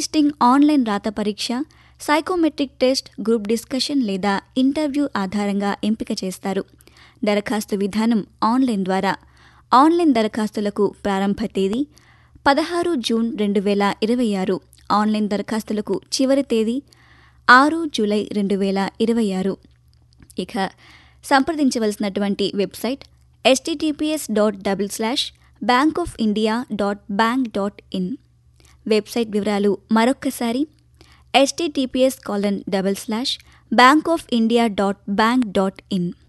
listing online రాత పరీక్ష psychometric test group discussion లేదా ఇంటర్వ్యూ ఆధారంగా ఎంపిక చేస్తారు దరఖాస్తు విధానం ఆన్లైన్ ద్వారా ఆన్లైన్ దరఖాస్తులకు ప్రారంభ తేదీ పదహారు జూన్ రెండు వేల ఇరవై ఆరు ఆన్లైన్ దరఖాస్తులకు చివరి తేదీ ఆరు జూలై రెండు వేల ఇరవై ఆరు ఇక సంప్రదించవలసినటువంటి website HTTPS dot double slash bank of India dot bank dot in website వివరాలు మరొక్కసారి HTTPS colon double slash bank of India dot bank dot in